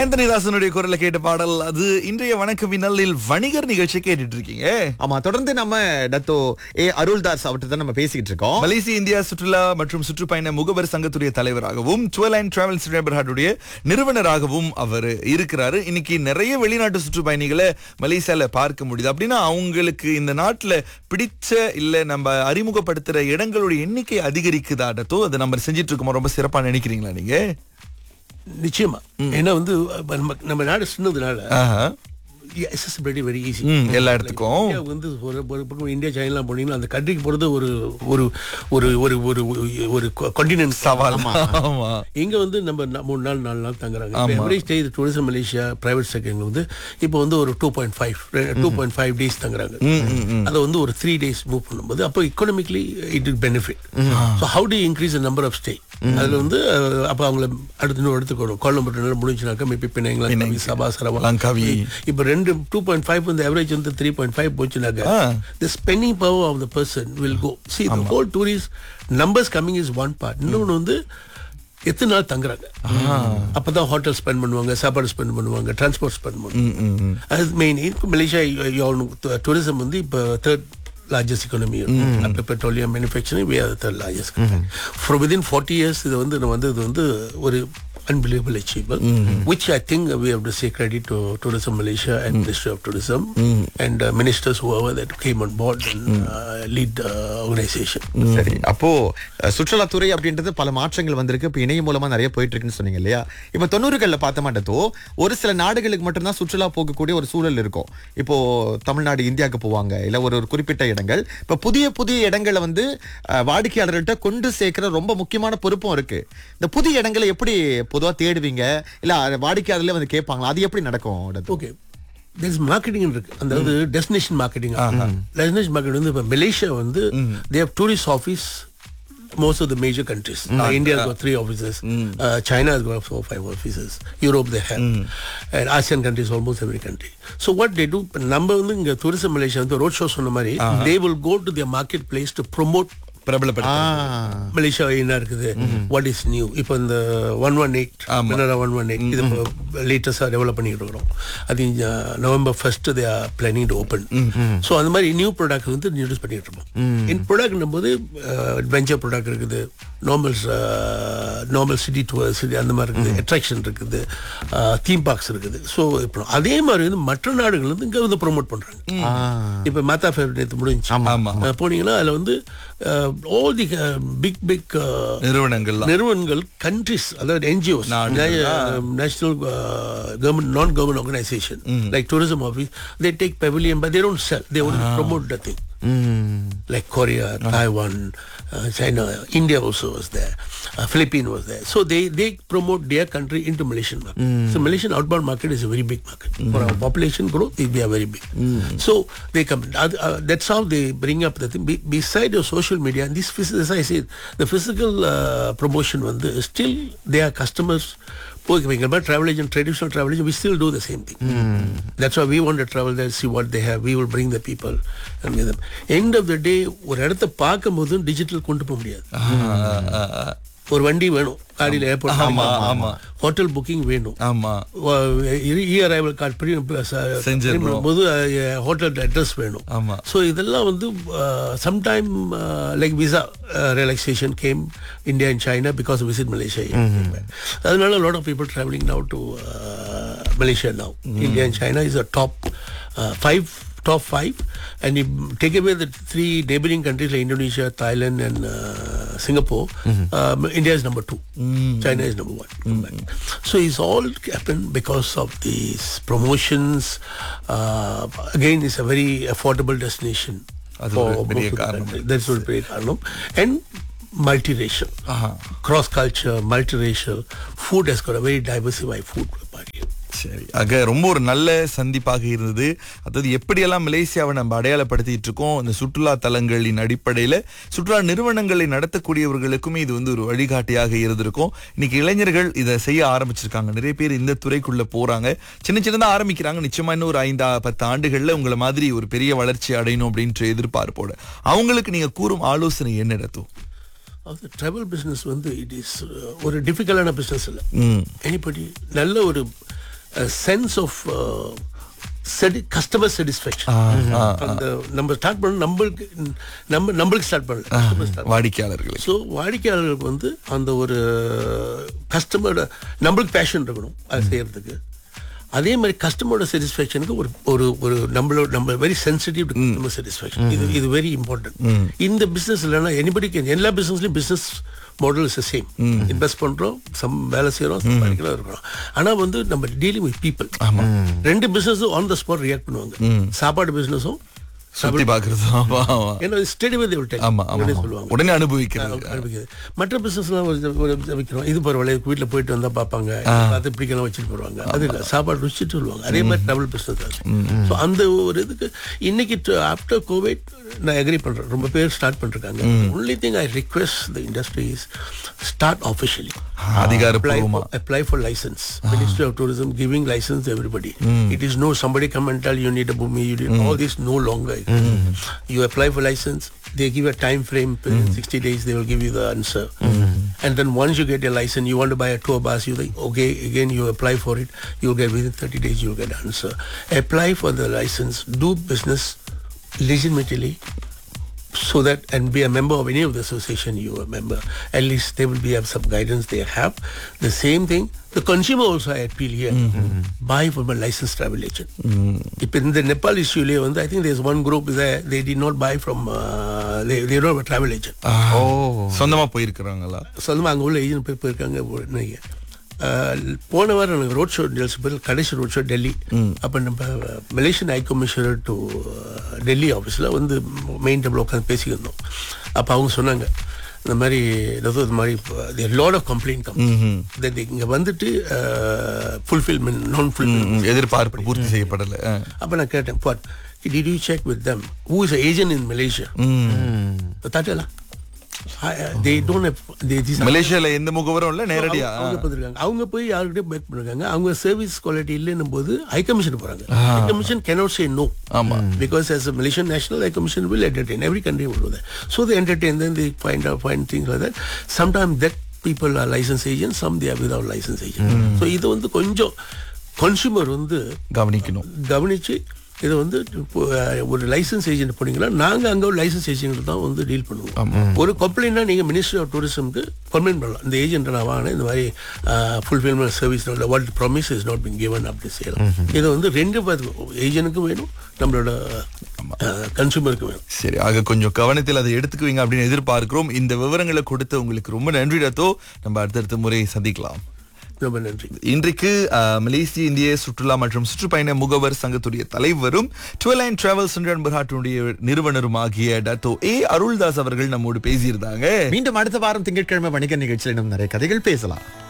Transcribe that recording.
Anthony தாசனுடைய குரலை கேட்ட பாடல் அது இன்றைய வணக்க வினலில் வணிகர் நிகழ்ச்சி கேட்டுட்டு இருக்கீங்க ஆமா தொடர்ந்து நம்ம டத்தோ ஏ அருள்தாஸ் அவர்கிட்ட தான் நம்ம பேசிக்கிட்டு இருக்கோம் மலேசிய இந்தியா சுற்றுலா மற்றும் சுற்றுப்பயண முகவர் சங்கத்துடைய தலைவராகவும் டுவெல் அண்ட் டிராவல்ஸ் நெபர்ஹாட்டுடைய நிறுவனராகவும் அவர் இருக்கிறாரு இன்னைக்கு நிறைய வெளிநாட்டு சுற்றுப்பயணிகளை மலேசியால பார்க்க முடியுது அப்படின்னா அவங்களுக்கு இந்த நாட்டுல பிடிச்ச இல்ல நம்ம அறிமுகப்படுத்துற இடங்களுடைய எண்ணிக்கை அதிகரிக்குதா டத்தோ அதை நம்ம செஞ்சிட்டு இருக்கோம் ரொம்ப சிறப்பா நினைக்கிறீங்களா நீங்க நிச்சயமா ஏன்னா வந்து அப்ப நம்ம நம்ம நாடு சின்னதுனால ஆஹா. accessibility வெரி ஈஸி ம், எல்லா இடத்துக்கும் வந்து ஒரு ஒரு பக்கம் இந்தியா சைனாலாம் போனீங்கன்னா அந்த கண்ட்ரிக்கு போறது ஒரு ஒரு ஒரு ஒரு ஒரு ஒரு கான்டினென்ட் சவால் ஆமா இங்க வந்து நம்ம ந- மூணு நாள் நாலு நாள் தங்குறாங்க average stay tourism Malaysia private second வந்து இப்போ வந்து ஒரு two point five two point five days தங்குறாங்க அதை வந்து ஒரு த்ரீ டேஸ் மூவ் பண்ணும்போது அப்போ economically it it benefit so how to increase number of stay அதுல வந்து அஹ், அப்போ அவங்கள அடுத்து இன்னும் எடுத்துக்கணும் கோலம்பட்டு முடிஞ்சுனாக்கா மேபி பிணைங்களா பிணைங்க. Sabah Sarawak Langkawi. இப்போ ரெண்டு டூ பாயிண்ட் ஃபைவ் வந்து ஆவரேஜ் வந்து three point five போச்சுனாக்கா ah. the spending power of the person will go see the whole tourist numbers coming is one part இன்னொன்று வந்து எத்தனை நாள் தங்குறாங்க அப்பதான் ஹோட்டல் ஸ்பெண்ட் பண்ணுவாங்க சாப்பாடு ஸ்பெண்ட் பண்ணுவாங்க டிரான்ஸ்போர்ட் ஸ்பெண்ட் பண்ணுவாங்க அது மெயின் இப்போ மலேசியா டூரிசம் வந்து இப்போ third largest economy after petroleum manufacturing we are the third largest country. for within 40 years இது வந்து நம்ம வந்து இது வந்து ஒரு unbelievable achievement which I think we have to say credit to Tourism Malaysia and Ministry of Tourism and uh, ministers whoever that came on board and uh, lead the organization. சரி அப்போ அஹ், சுற்றுலாத்துறை அப்படின்றது பல மாற்றங்கள் வந்திருக்கு இப்ப இணையம் மூலமா நிறைய போயிட்டு இருக்குன்னு சொன்னீங்க இல்லையா இப்ப தொண்ணூறுகள்ல பார்த்த மாட்டதோ ஒரு சில நாடுகளுக்கு மட்டும்தான் சுற்றுலா போகக்கூடிய ஒரு சூழல் இருக்கும் இப்போ தமிழ்நாடு இந்தியாவுக்கு போவாங்க இல்ல ஒரு ஒரு குறிப்பிட்ட இடங்கள் இப்ப புதிய புதிய இடங்களை வந்து அஹ், வாடிக்கையாளர்கள்ட்ட கொண்டு சேர்க்கிற ரொம்ப முக்கியமான பொறுப்பும் இருக்கு இந்த புதிய இடங்களை எப்படி பொதுவா தேடுவீங்க இல்ல அஹ், வாடிக்கையாளர்களே வந்து கேட்பாங்களா அது எப்படி நடக்கும் டத்து? ஓகே there's marketing இருக்கு அதாவது டெஸ்டினேஷன் மார்க்கெட்டிங் டெஸ்டினேஷன் மார்க்கெட் வந்து இப்போ மலேசியா வந்து they have tourist office most of the major countries. Uh, India has got three offices. Uh, China has got four, five offices. Europe they have. And ASEAN countries, almost every country. So what they do, நம்ம வந்து இங்க tourism Malaysia வந்து road show சொன்ன மாதிரி they will go to their marketplace to promote பிரபலப்படுத்த ஆ Malaysia என்ன இருக்குது what is new இப்போ இந்த one one eight one one eight இது லேட்டஸ்டாக டெவலப் பண்ணிட்டு இருக்கிறோம் அது November first they are planning to open so அந்த மாதிரி நியூ ப்ராடக்ட் வந்து இன்ட்ரடியூஸ் பண்ணிட்டு இருப்போம் இன் ப்ராடக்ட்னும் போது அட்வென்ச்சர் ப்ராடக்ட் இருக்குது normal normal city tour city அந்த மாதிரி இருக்குது அட்ராக்ஷன் இருக்குது தீம் பார்க்ஸ் இருக்குது ஸோ இப்போ அதே மாதிரி வந்து மற்ற நாடுகள் வந்து இங்கே வந்து ப்ரோமோட் பண்ணுறாங்க இப்போ மாத்தா ஃபேவர் நேற்று முடிஞ்சு ஆமா. அஹ் போனீங்கன்னா அதில் வந்து ஆல் தி பிக் பிக் நிறுவனங்கள்லாம் நிறுவனங்கள் கண்ட்ரிஸ் அதாவது NGOs national government non government organisation like tourism office they take pavilion but they don't sell they only promote the thing like Korea, Taiwan, uh, China, India also was there, uh, Philippines was there. So they, they promote their country into Malaysian market. So Malaysian outbound market is a very big market. For our population growth, we are very big. So they come. Uh, uh, that's how they bring up the thing. Be, beside your social media, and this, phys- as I said, the physical uh, promotion one, the, still their customers. Okay, but travel agent, traditional travel agent, we still do the same thing. That's why we want to travel there, see what they have. We will bring the people and get them. End of the day, ஒரு இடத்த பார்க்கும்போது digital கொண்டு போக முடியாது ஒரு வண்டி வேணும் காடியில் airport ஆமா, ஆமா. ஹோட்டல் புக்கிங் வேணும் ஆமா இ அரைவல் கார்டு செஞ்சிடணும். போது ஹோட்டல் அட்ரஸ் வேணும் ஆமா. ஸோ இதெல்லாம் வந்து sometime like visa relaxation came India and China because visit Malaysia அதனால lot of people travelling now to Malaysia now India and China is a top five top five and you take away the three neighboring countries like Indonesia, Thailand and uh, Singapore, um, India is number two. China is number one. combined. So it's all happened because of these promotions. Uh, again, it's a very affordable destination. அது for ஒரு பெரிய most of the காரணம். country. That's ஒரு பெரிய காரணம் and multiracial cross culture multiracial food has got a very diversified food market சரி ஆக ரொம்ப ஒரு நல்ல சந்திப்பாக இருந்தது அதாவது எப்படியெல்லாம் மலேசியாவை நம்ம அடையாளப்படுத்திட்டு இருக்கோம் இந்த சுற்றுலா தலங்களின் அடிப்படையில சுற்றுலா நிறுவனங்களை நடத்தக்கூடியவர்களுக்குமே இது வந்து ஒரு வழிகாட்டியாக இருந்திருக்கும் இன்னைக்கு இளைஞர்கள் இதை செய்ய ஆரம்பிச்சிருக்காங்க நிறைய பேர் இந்த துறைக்குள்ள போறாங்க சின்ன சின்னதா ஆரம்பிக்கிறாங்க நிச்சயமா இன்னும் ஒரு ஐந்து ஆ- பத்து ஆண்டுகள்ல உங்களை மாதிரி ஒரு பெரிய வளர்ச்சி அடையணும் அப்படின்ற எதிர்பார்ப்போட அவங்களுக்கு நீங்க கூறும் ஆலோசனை என்ன நடத்தும் அது ட்ராவல் பிஸ்னஸ் வந்து இட் இஸ் ஒரு டிஃபிகல்ட்டான பிஸ்னஸ் இல்லை எனிபடி நல்ல ஒரு சென்ஸ் ஆஃப் கஸ்டமர் சாட்டிஸ்ஃபேக்ஷன் அந்த நம்ம ஸ்டார்ட் பண்ண நம்மளுக்கு நம்ம நம்மளுக்கு ஸ்டார்ட் பண்ணல customer start வாடிக்கையாளர்களுக்கு ஸோ வாடிக்கையாளர்களுக்கு வந்து அந்த ஒரு கஸ்டமரோட நம்மளுக்கு பேஷன் இருக்கணும் அது செய்யறதுக்கு அதே மாதிரி கஸ்டமரோட சாட்டிஸ்ஃபேக்ஷனுக்கு ஒரு ஒரு ஒரு நம்மளோட நம்ம வெரி சென்சிட்டிவ் கஸ்டமர் சாட்டிஸ்ஃபேக்ஷன் இது இது வெரி இம்பார்ட்டன்ட் இந்த பிசினஸ் இல்லைன்னா எனிபடி எல்லா பிசினஸ்லயும் business model is same invest பண்றோம் சம் வேலை செய்யறோம் சம்பாதிக்கலாம் இருக்கிறோம் ஆனா வந்து நம்ம டீலிங் வித் பீப்புள் ரெண்டு பிசினஸும் ஆன் த ஸ்பாட் ரியாக்ட் பண்ணுவாங்க சாப்பாடு பிசினஸும் சுத்தி பாக்குறது ஆமா ஆமா ஏன்னா ஸ்டெடி வித் ஆமா ஆமா சொல்லுவாங்க உடனே அனுபவிக்கிறது ஆரம்பிக்குது மற்ற பிசினஸ்லாம் வைக்கிறோம் இது பரவாயில்ல வீட்டில் போயிட்டு வந்தா பார்ப்பாங்க அது பிடிக்கலாம் வச்சுட்டு போடுவாங்க அது இல்லை சாப்பாடு ருச்சிட்டு சொல்லுவாங்க அதே மாதிரி டபுள் பிசினஸ் ஸோ அந்த ஒரு இதுக்கு இன்னைக்கு ஆஃப்டர் கோவிட் நான் அக்ரி பண்றேன் ரொம்ப பேர் ஸ்டார்ட் பண்ணிருக்காங்க only thing I request the industries start officially apply அதிகாரப்பூர்வமா for, apply for license. Ministry of Tourism giving license to everybody. It is no somebody come and tell you need a boomi, you need all this no longer. You apply for license, they give a time frame, within 60 days they will give you the answer. And then once you get your license, you want to buy a tour bus, you think, okay, again you apply for it, you'll get within 30 days you'll get answer. Apply for the license, do business legitimately so that and be a member of any of the association you are a member at least they will be have some guidance they have the same thing the consumer also I appeal here buy from a licensed travel agent இப்போ இந்த நேபாள் இஷ்யூலேயே வந்து I think there's one group they did not buy from uh, they, they don't have a travel agent ஓ சொந்தமா போயிருக்கிறாங்களா சொந்தமாக அங்கே உள்ள ஏஜென்ட் போய் போயிருக்காங்க ஒரு நிறைய. அஹ், போன வாரம் எனக்கு ரோட் ஷோ டீல்ஸ் பேர் கடைசி ரோட் ஷோ டெல்லி அப்போ நம்ம Malaysian high commissioner to Delhi ஆஃபீஸில் வந்து மெயின் டேபிள் உட்காந்து பேசியிருந்தோம் அப்போ அவங்க சொன்னாங்க இந்த மாதிரி ஏதோ இது மாதிரி லாட் ஆஃப் கம்ப்ளைண்ட் கம் இங்கே வந்துட்டு ஃபுல்ஃபில்மெண்ட் நான் ஃபுல்ஃபில்மெண்ட் ம், எதிர்பார்ப்பு பூர்த்தி செய்யப்படல ஆ. அப்போ நான் கேட்டேன் what did you check with them who is agent in Malaysia தட்டலாம் தே டோன்ட் தே திஸ் மலேசியால எந்த முகவரும் இல்ல நேரடியா அவங்க- அவங்க பார்த்திருக்காங்க. அவங்க போய் யாருக்கிட்டே பேக் பண்ணிருக்காங்க அவங்க சர்வீஸ் குவாலிட்டி இல்லைன்னும் போது ஹை கமிஷன் போறாங்க high commission cannot say no ஆமா. because as a Malaysian national high commission will entertain every country will do that so they entertain then they find out find things like that sometimes that people are license agents some they are without license agent so இது வந்து கொஞ்சம் consumer வந்து கவனிக்கணும் கவனிச்சு இதை வந்து இப்போ, அஹ், ஒரு லைசன்ஸ் ஏஜென்ட் போனீங்கன்னா நாங்க அங்க ஒரு லைசன்ஸ் ஏஜென்ட் தான் வந்து டீல் பண்ணுவோம் ஒரு கம்ப்ளைண்ட்னா நீங்க மினிஸ்ட்ரி ஆஃப் டூரிசம்க்கு கம்ப்ளைண்ட் பண்ணலாம் இந்த ஏஜென்ட் நான் வாங்கினேன் இந்த மாதிரி fulfilment service what promise is not been given அப்படி செய்யலாம் இதை வந்து ரெண்டு ஏஜென்ட்டுக்கும் வேணும் நம்மளோட கன்சூமருக்கு வேணும் சரி ஆக கொஞ்சம் கவனத்தில் அதை எடுத்துக்குவீங்க அப்படின்னு எதிர்பார்க்கிறோம் இந்த விவரங்களை கொடுத்து உங்களுக்கு ரொம்ப நன்றி டத்தோ நம்ம அடுத்தடுத்த முறை சந்திக்கலாம் ரொம்ப நன்றி இன்றைக்கு அஹ், மலேசிய இந்திய சுற்றுலா மற்றும் சுற்றுப்பயண முகவர் சங்கத்துடைய தலைவரும் டுவெல் அண்ட் டிராவல்ஸ் பர்ஹாட்டுடைய நிறுவனரும் ஆகிய டத்தோ ஏ அருள்தாஸ் அவர்கள் நம்மோடு பேசியிருந்தாங்க மீண்டும் அடுத்த வாரம் திங்கட்கிழமை வணிக நிகழ்ச்சியில் இன்னும் நிறைய கதைகள் பேசலாம்